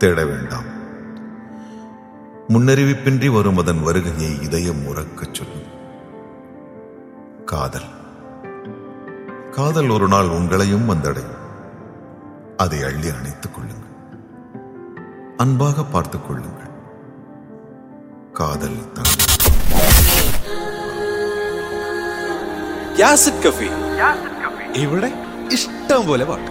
தேட வேண்டாம் முன்னறிவிப்பின்றி வரும் அதன் வருகையை இதயம் உறக்கச் சொல்லும் காதல் காதல் ஒரு நாள் உங்களையும் வந்தடையும் அதை அள்ளி அணைத்துக் கொள்ளுங்கள் அன்பாக பார்த்துக் கொள்ளுங்கள் காதல் தங்கம் യാസിഡ് കഫി ഇവിടെ ഇഷ്ടം പോലെ പാട്ട്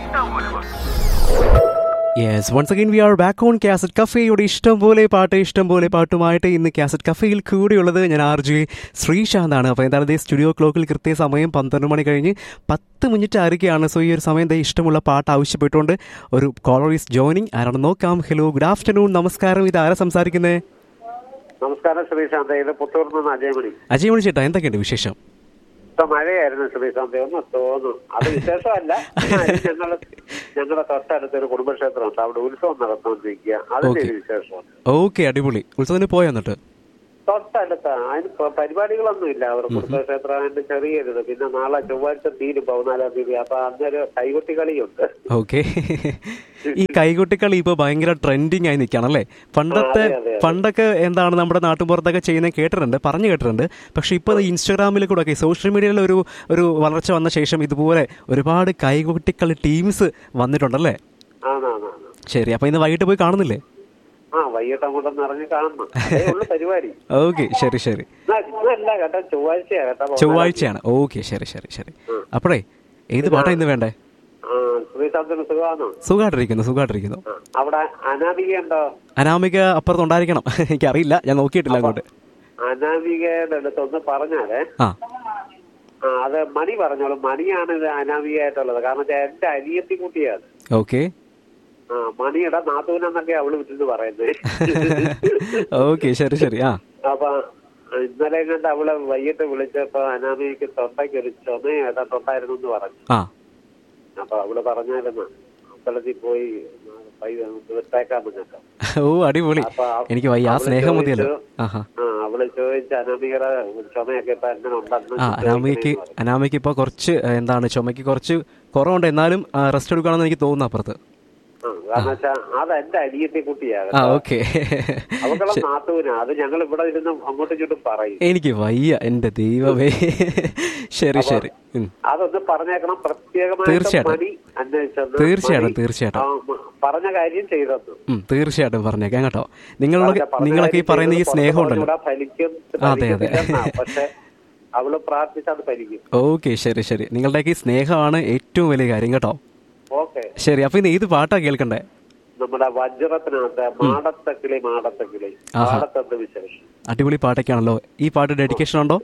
yes once again we are back on cassette കഫേയുടെ ഇഷ്ടം പോലെ പാട്ട് ഇഷ്ടം പോലെ പാട്ടുമായിട്ട് ഇന്ന് കാസറ്റ് കഫേയിൽ കൂടെയുള്ളത് ഞാൻ ആർ ജെ ശ്രീശാന്താണ് അപ്പോൾ എന്തായാലും ദേ സ്റ്റുഡിയോ ക്ലോക്കിൽ കൃത്യസമയം പന്ത്രണ്ട് മണി കഴിഞ്ഞ് പത്ത് മിനിറ്റ് ആയിരിക്കുകയാണ് സോ ഈ ഒരു സമയം ദേ ഇഷ്ടമുള്ള പാട്ട് ആവശ്യപ്പെട്ടുകൊണ്ട് ഒരു കോളർ ഈസ് ജോയിനിങ് ആരാണ് നോക്കാം ഹലോ ഗുഡ് ആഫ്റ്റർനൂൺ നമസ്കാരം ഇത് ആരാ സംസാരിക്കുന്നത് നമസ്കാരം ശ്രീശാന്ത ഇത് പുത്തൂർന്ന് നിന്ന് അജയമണി അജയ് മണി ചേട്ടാ എന്തൊക്കെയുണ്ട് വിശേഷം ഇപ്പൊ മഴയായിരുന്നു ശ്രീശാന്ത ഒന്ന് തോന്നുന്നു അത് വിശേഷമല്ല ഞങ്ങള് ഞങ്ങളുടെ തൊട്ടടുത്ത് ഒരു കുടുംബക്ഷേത്രമുണ്ട് അവിടെ ഉത്സവം നടന്നുകൊണ്ടിരിക്കുക അതിന്റെ Okay. ഒരു വിശേഷമാണ് ഓക്കെ അടിപൊളി ഉത്സവത്തിന് പോയോ എന്നിട്ട് തൊട്ടടുത്ത അതിന് പ- പരിപാടികളൊന്നും ഇല്ല അവർ കുടുംബക്ഷേത്രം അതിന്റെ ചെറിയൊരിത് പിന്നെ നാളെ ചൊവ്വാഴ്ച തീരും പതിനാലാം തീയതി അപ്പൊ അന്നൊരു കൈകൊട്ടി കളിയുണ്ട് ഓക്കെ ഈ കൈകൊട്ടിക്കളി ഇപ്പൊ ഭയങ്കര ട്രെൻഡിങ് ആയി നിൽക്കുകയാണല്ലേ പണ്ടത്തെ ആ, അതെ, അതെ, അതെ. പണ്ടൊക്കെ എന്താണ് നമ്മുടെ നാട്ടുപുറത്തൊക്കെ ചെയ്യുന്നത് കേട്ടിട്ടുണ്ട് പറഞ്ഞു കേട്ടിട്ടുണ്ട് പക്ഷെ ഇപ്പൊ ഇൻസ്റ്റാഗ്രാമിൽ കൂടെ ഒക്കെ സോഷ്യൽ മീഡിയയിൽ ഒരു ഒരു വളർച്ച വന്ന ശേഷം ഇതുപോലെ ഒരുപാട് കൈകൊട്ടിക്കളി ടീംസ് വന്നിട്ടുണ്ടല്ലേ ആണാണാണ് ശരി അപ്പൊ ഇന്ന് വൈകിട്ട് പോയി കാണുന്നില്ലേ ആ വൈകിട്ട് അങ്ങോട്ടൊന്ന് ഇറങ്ങി കാണണം അതേ ഉള്ളു പരിപാടി ഓക്കെ ശരി ശരി ഇന്ന- ഇന്നല്ല കേട്ടോ ചൊവ്വാഴ്ചയാ കേട്ടോ പതിനാലാം ചൊവ്വാഴ്ചയാണ് ഓക്കെ ശരി ശരി ശരി അപ്പോഴേ ഏത് പാട്ടാ ഇന്ന് വേണ്ടേ ആ, ശ്രീശാന്തിന് സുഖമാണോ സുഖമായിട്ടിരിക്കുന്നു സുഖമായിട്ടിരിക്കുന്നു ആ, അവിടെ അനാമിക ഉണ്ടോ അനാമിക അപ്പുറത്തുണ്ടായിരിക്കണം എനിക്കറിയില്ല ഞാൻ നോക്കിയിട്ടില്ല അങ്ങോട്ട് അനാമികയുടെ അടുത്ത് ഒന്ന് പറഞ്ഞാലേ ആ ആ, അത് മണി പറഞ്ഞോളൂ മണിയാണ് ഇത് അനാമികയായിട്ടുള്ളത് കാരണം വെച്ചാൽ എന്റെ അനിയത്തി കുട്ടിയാണ് ഓക്കെ ആ മണിയുടെ നാത്തൂനെന്നൊക്കെ അവള് വിട്ടിട്ട് പറയുന്നത് ഓക്കെ ശരി ശരി ആ അപ്പൊ ഇന്നലെ കണ്ട് അവളെ വൈകിട്ട് വിളിച്ചപ്പോ അനാമികക്ക് തൊണ്ടയ്ക്ക് ഒരു ചുമ ഏതാണ്ടുണ്ടായിരുന്നു എന്ന് പറഞ്ഞു ആ അപ്പൊ അവള് പറഞ്ഞായിരുന്നു അമ്പലത്തിൽ പോയി പൈ വിട്ടേക്കാൻ കേട്ടോ ഓ അടിപൊളി അപ്പൊ അവ- എനിക്ക് വയ്യ ആ അവള് സ്നേഹം മതിയല്ലോ ചോദിച്ചു, ആഹാ ആ അവള് ചോദിച്ച അനാമികയുടെ ചുമയൊക്കെ ഇപ്പൊ എങ്ങനെ ഉണ്ടെന്ന് ആ അനാമയ്ക്ക് അനാമയ്ക്ക് ഇപ്പോൾ കുറച്ച് ഏ, എന്താണ് ചുമയ്ക്ക് കുറച്ച് കുറവുണ്ട് എന്നാലും റെസ്റ്റ് എടുക്കുകയാണെന്ന് എനിക്ക് തോന്നുന്നു അപ്പുറത്ത് ആ, കാരണം വെച്ചാ അത് എന്റെ അനിയത്തി കുട്ടിയാണ് ആ ഓക്കെ അവക്കുള്ള നാത്തൂനാ അത് ഞങ്ങൾ ഇവിടെ ഇരുന്ന് അങ്ങോട്ടും ഇങ്ങോട്ടും പറയും എനിക്ക് വയ്യ എൻ്റെ ദൈവമേ ശരി ശരി ഉം. അതൊന്ന് പറഞ്ഞേക്കണം പ്രത്യേകമായിട്ട് തീർച്ചയായിട്ടും. മണി അന്വേഷിച്ചെന്ന് തീർച്ചയായിട്ടും, മണി, തീർച്ചയായിട്ടും. ആ, മ- പറഞ്ഞ കാര്യം ചെയ്തെന്ന് ഉം, തീർച്ചയായിട്ടും പറഞ്ഞേക്കാം കേട്ടോ നിങ്ങളൊക്കെ നിങ്ങളൊക്കെ ഈ പറയുന്ന ഈ സ്നേഹം ഉണ്ടല്ലോ ഇവിടെ ഫലിക്കും അതെ, അതെ. ഫലിക്കത്തില്ലെന്നാ. പക്ഷെ അവള് പ്രാർത്ഥിച്ചത് ഫലിക്കും ഓക്കെ ശരി ശരി നിങ്ങളുടെയൊക്കെ ഈ സ്നേഹമാണ് ഏറ്റവും വലിയ കാര്യം കേട്ടോ ഓക്കെ ശരി അപ്പൊ ഇന്ന് ഏത് പാട്ടാ കേൾക്കണ്ടേ നമ്മുടെ വജ്രത്തിനകത്ത് മാടത്തക്കിളി മാടത്തക്കിളി ആഹാ. മാടത്തത് വിശേഷം അടിപൊളി പാട്ടൊക്കെയാണല്ലോ ഈ പാട്ട് ഡെഡിക്കേഷൻ ഉണ്ടോ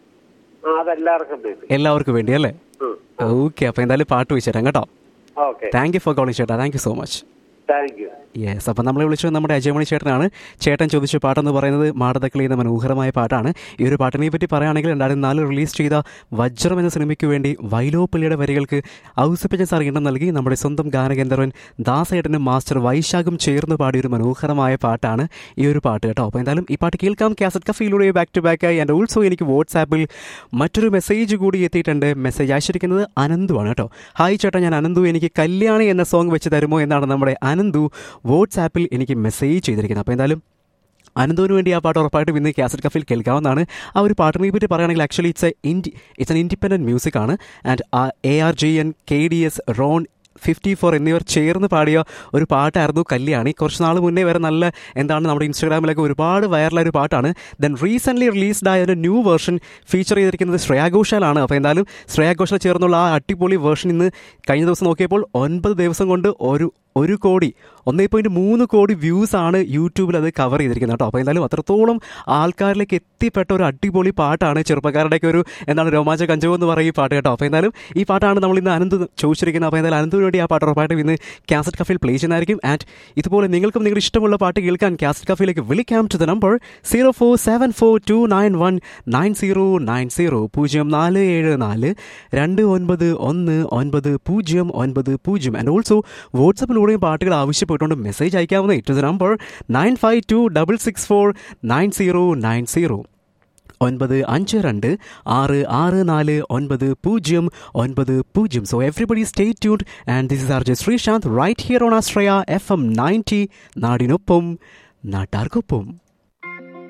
ആ അതെല്ലാവർക്കും വേണ്ടി എല്ലാവർക്കും വേണ്ടി അല്ലേ ഉം. ഓക്കെ അപ്പൊ എന്തായാലും പാട്ട് വെച്ചുതരാം കേട്ടോ okay thank you for calling ചേട്ടാ thank you so much thank you yes അപ്പം നമ്മളെ വിളിച്ചത് നമ്മുടെ അജയമണി ചേട്ടനാണ് ചേട്ടൻ ചോദിച്ച പാട്ടെന്ന് പറയുന്നത് മാടതക്കളി എന്ന മനോഹരമായ പാട്ടാണ് ഈ ഒരു പാട്ടിനെ പറ്റി പറയുകയാണെങ്കിൽ രണ്ടായിരത്തി നാലിൽ റിലീസ് ചെയ്ത വജ്രം എന്ന സിനിമയ്ക്ക് വേണ്ടി വൈലോപ്പള്ളിയുടെ വരികൾക്ക് ഔസപ്പിച്ച സാർ ഇടം നൽകി നമ്മുടെ സ്വന്തം ഗാനഗന്ധർവൻ ദാസേട്ടനും മാസ്റ്റർ വൈശാഖും ചേർന്ന് പാടിയ ഒരു മനോഹരമായ പാട്ടാണ് ഈ ഒരു പാട്ട് കേട്ടോ അപ്പോൾ എന്തായാലും ഈ പാട്ട് കേൾക്കാം കാസറ്റ് കഫയിലൂടെ ബാക്ക് ടു ബാക്ക് ആയി ആൻഡ് ഓൾസോ എനിക്ക് വാട്സാപ്പിൽ മറ്റൊരു മെസ്സേജ് കൂടി എത്തിയിട്ടുണ്ട് മെസ്സേജ് അയച്ചിരിക്കുന്നത് അനന്തുവാണ് കേട്ടോ ഹായ് ചേട്ടാ ഞാൻ അനന്തു എനിക്ക് കല്യാണി എന്ന സോങ് വെച്ച് തരുമോ എന്നാണ് നമ്മുടെ അനന്തു വാട്സാപ്പിൽ എനിക്ക് മെസ്സേജ് ചെയ്തിരിക്കുന്നത് അപ്പോൾ എന്തായാലും അനന്തോന് വേണ്ടി ആ പാട്ട് ഉറപ്പായിട്ടും ഇന്ന് കാസറ്റ് കഫിൽ കേൾക്കാവുന്നതാണ് ആ ഒരു പാട്ടിനെ പറ്റി പറയുകയാണെങ്കിൽ actually it's a indie it's an independent music ആണ് and A R G N K D S Ron fifty four എന്നിവർ ചേർന്ന് പാടിയ ഒരു പാട്ടായിരുന്നു കല്യാണി കുറച്ച് നാൾ മുന്നേ വരെ നല്ല എന്താണ് നമ്മുടെ ഇൻസ്റ്റാഗ്രാമിലൊക്കെ ഒരുപാട് വൈറലായ ഒരു പാട്ടാണ് ദെൻ റീസെൻ്റ്ലി റിലീസ്ഡ് ആയ ഒരു ന്യൂ വേർഷൻ ഫീച്ചർ ചെയ്തിരിക്കുന്നത് ശ്രേയാ ഘോഷാലാണ് അപ്പോൾ എന്തായാലും ശ്രേയാ ഘോഷാൽ ചേർന്നുള്ള ആ അടിപൊളി വേർഷൻ ഇന്ന് കഴിഞ്ഞ ദിവസം നോക്കിയപ്പോൾ ഒൻപത് ദിവസം കൊണ്ട് ഒരു ഒരു കോടി ഒന്നേ പോയിന്റ് മൂന്ന് കോടി വ്യൂസ് ആണ് യൂട്യൂബിൽ അത് കവർ ചെയ്തിരിക്കുന്നത് കേട്ടോ അപ്പോൾ എന്തായാലും അത്രത്തോളം ആൾക്കാരിലേക്ക് എത്തിപ്പെട്ട ഒരു അടിപൊളി പാട്ടാണ് ചെറുപ്പക്കാരുടെയൊക്കെ ഒരു എന്താണ് രോമാഞ്ച കഞ്ചവ് എന്ന് പറയും ഈ പാട്ട് കേട്ടോ അപ്പോൾ എന്തായാലും ഈ പാട്ടാണ് നമ്മൾ ഇന്ന് അനന്ത് ചോദിച്ചിരിക്കുന്നത് അപ്പോൾ എന്തായാലും അനന്തിന് വേണ്ടി ആ പാട്ട് ഉറപ്പായിട്ടും ഇന്ന് കാസറ്റ് കഫയിൽ പ്ലേ ചെയ്യുന്നതായിരിക്കും ആൻഡ് ഇതുപോലെ നിങ്ങൾക്കും നിങ്ങളുടെ ഇഷ്ടമുള്ള പാട്ട് കേൾക്കാൻ കാസറ്റ് കഫയിലേക്ക് വിളിക്കാം to the number zero four seven four two nine one nine zero nine zero പൂജ്യം നാല് ഏഴ് നാല് രണ്ട് ഒൻപത് ഒന്ന് ഒൻപത് പൂജ്യം ഒൻപത് പൂജ്യം ആൻഡ് ഓൾസോ വാട്സപ്പിലൂടെയും പാട്ടുകൾ ആവശ്യപ്പെട്ടുകൊണ്ട് മെസ്സേജ് അയക്കാവുന്ന to the number nine five two double six four nine zero nine zero ഒൻപത് അഞ്ച് രണ്ട് ആറ് ആറ് നാല് ഒൻപത് പൂജ്യം ഒൻപത് പൂജ്യം so everybody stay tuned and this is R J Sreesanth right here on Ashraya F M ninety നാടിനൊപ്പം നാട്ടാർക്കൊപ്പം